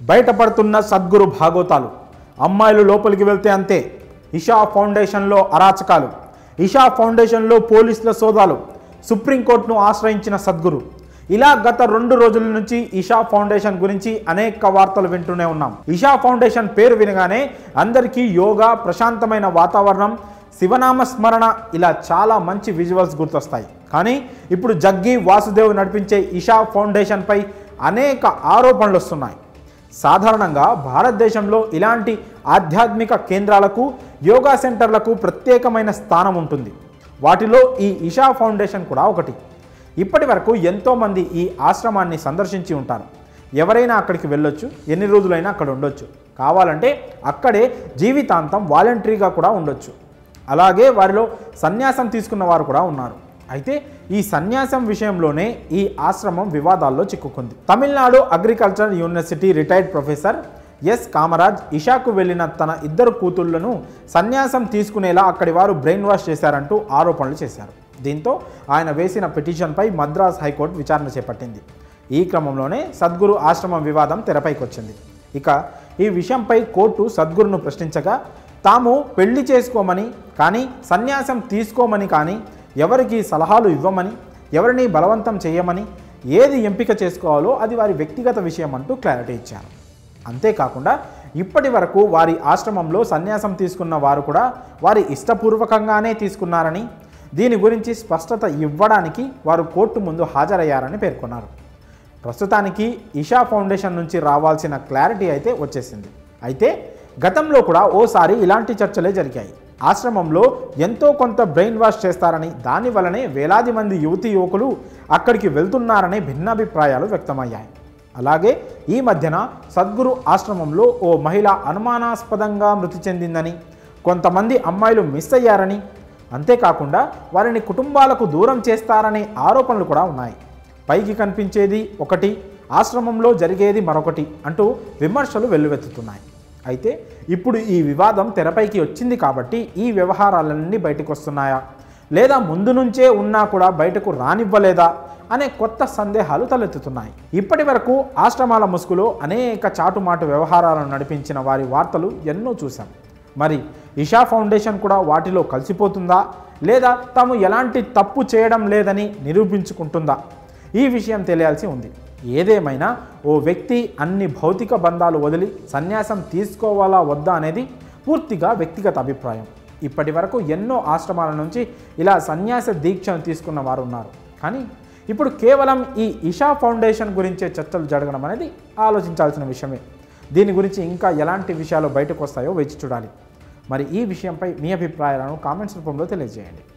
బయటపడుతున్న సద్గురు భాగవతాలు అమ్మాయిలు లోపలికి వెళ్తే అంతే ఇషా ఫౌండేషన్లో అరాచకాలు ఇషా ఫౌండేషన్లో పోలీసుల సోదాలు సుప్రీంకోర్టును ఆశ్రయించిన సద్గురు ఇలా గత రెండు రోజుల నుంచి ఇషా ఫౌండేషన్ గురించి అనేక వార్తలు వింటూనే ఉన్నాం ఇషా ఫౌండేషన్ పేరు వినగానే అందరికీ యోగా ప్రశాంతమైన వాతావరణం శివనామ స్మరణ ఇలా చాలా మంచి విజువల్స్ గుర్తొస్తాయి కానీ ఇప్పుడు జగ్గి వాసుదేవ్ నడిపించే ఇషా ఫౌండేషన్పై అనేక ఆరోపణలు వస్తున్నాయి సాధారణంగా భారతదేశంలో ఇలాంటి ఆధ్యాత్మిక కేంద్రాలకు యోగా సెంటర్లకు ప్రత్యేకమైన స్థానం ఉంటుంది వాటిలో ఈ ఇషా ఫౌండేషన్ కూడా ఒకటి ఇప్పటి వరకు ఎంతోమంది ఈ ఆశ్రమాన్ని సందర్శించి ఉంటారు ఎవరైనా అక్కడికి వెళ్ళొచ్చు ఎన్ని రోజులైనా అక్కడ ఉండొచ్చు కావాలంటే అక్కడే జీవితాంతం వాలంటరీగా కూడా ఉండొచ్చు అలాగే వారిలో సన్యాసం తీసుకున్న వారు కూడా ఉన్నారు అయితే ఈ సన్యాసం విషయంలోనే ఈ ఆశ్రమం వివాదాల్లో చిక్కుకుంది Tamil Nadu agriculture university retired professor S Kamaraj ఇషాకు వెళ్ళిన తన ఇద్దరు కూతుళ్లను సన్యాసం తీసుకునేలా అక్కడి వారు బ్రెయిన్ వాష్ చేశారంటూ ఆరోపణలు చేశారు దీంతో ఆయన వేసిన పిటిషన్పై మద్రాస్ హైకోర్టు విచారణ చేపట్టింది ఈ క్రమంలోనే సద్గురు ఆశ్రమం వివాదం తెరపైకి వచ్చింది ఇక ఈ విషయంపై కోర్టు సద్గురును ప్రశ్నించగా తాము పెళ్లి చేసుకోమని కానీ సన్యాసం తీసుకోమని కానీ ఎవరికి సలహాలు ఇవ్వమని ఎవరిని బలవంతం చేయమని ఏది ఎంపిక చేసుకోవాలో అది వారి వ్యక్తిగత విషయం అంటూ క్లారిటీ ఇచ్చారు అంతేకాకుండా ఇప్పటి వరకు వారి ఆశ్రమంలో సన్యాసం తీసుకున్న వారు కూడా వారి ఇష్టపూర్వకంగానే తీసుకున్నారని దీని గురించి స్పష్టత ఇవ్వడానికి వారు కోర్టు ముందు హాజరయ్యారని పేర్కొన్నారు ప్రస్తుతానికి ఇషా ఫౌండేషన్ నుంచి రావాల్సిన క్లారిటీ అయితే వచ్చేసింది అయితే గతంలో కూడా ఓసారి ఇలాంటి చర్చలే జరిగాయి ఆశ్రమంలో ఎంతో కొంత బ్రెయిన్ వాష్ చేస్తారని దాని వలనే వేలాది మంది యువతి యువకులు అక్కడికి వెళ్తున్నారనే భిన్నాభిప్రాయాలు వ్యక్తమయ్యాయి అలాగే ఈ మధ్యన సద్గురు ఆశ్రమంలో ఓ మహిళ అనుమానాస్పదంగా మృతి చెందిందని కొంతమంది అమ్మాయిలు మిస్ అయ్యారని అంతేకాకుండా వారిని కుటుంబాలకు దూరం చేస్తారనే ఆరోపణలు కూడా ఉన్నాయి పైకి కనిపించేది ఒకటి ఆశ్రమంలో జరిగేది మరొకటి అంటూ విమర్శలు వెల్లువెత్తుతున్నాయి అయితే ఇప్పుడు ఈ వివాదం తెరపైకి వచ్చింది కాబట్టి ఈ వ్యవహారాలన్నీ బయటకు వస్తున్నాయా లేదా ముందు నుంచే ఉన్నా కూడా బయటకు రానివ్వలేదా అనే కొత్త సందేహాలు తలెత్తుతున్నాయి ఇప్పటి వరకు ఆశ్రమాల ముసుగులో అనేక చాటుమాటు వ్యవహారాలను నడిపించిన వారి వార్తలు ఎన్నో చూశాం మరి ఇషా ఫౌండేషన్ కూడా వాటిలో కలిసిపోతుందా లేదా తాము ఎలాంటి తప్పు చేయడం లేదని నిరూపించుకుంటుందా ఈ విషయం తెలియాల్సి ఉంది ఏదేమైనా ఓ వ్యక్తి అన్ని భౌతిక బంధాలు వదిలి సన్యాసం తీసుకోవాలా వద్దా అనేది పూర్తిగా వ్యక్తిగత అభిప్రాయం ఇప్పటి వరకు ఎన్నో ఆశ్రమాల నుంచి ఇలా సన్యాస దీక్షను తీసుకున్న వారు ఉన్నారు కానీ ఇప్పుడు కేవలం ఈ ఇషా ఫౌండేషన్ గురించే చర్చలు జరగడం అనేది ఆలోచించాల్సిన విషయమే దీని గురించి ఇంకా ఎలాంటి విషయాలు బయటకు వస్తాయో వేచి చూడాలి మరి ఈ విషయంపై మీ అభిప్రాయాలను కామెంట్స్ రూపంలో తెలియజేయండి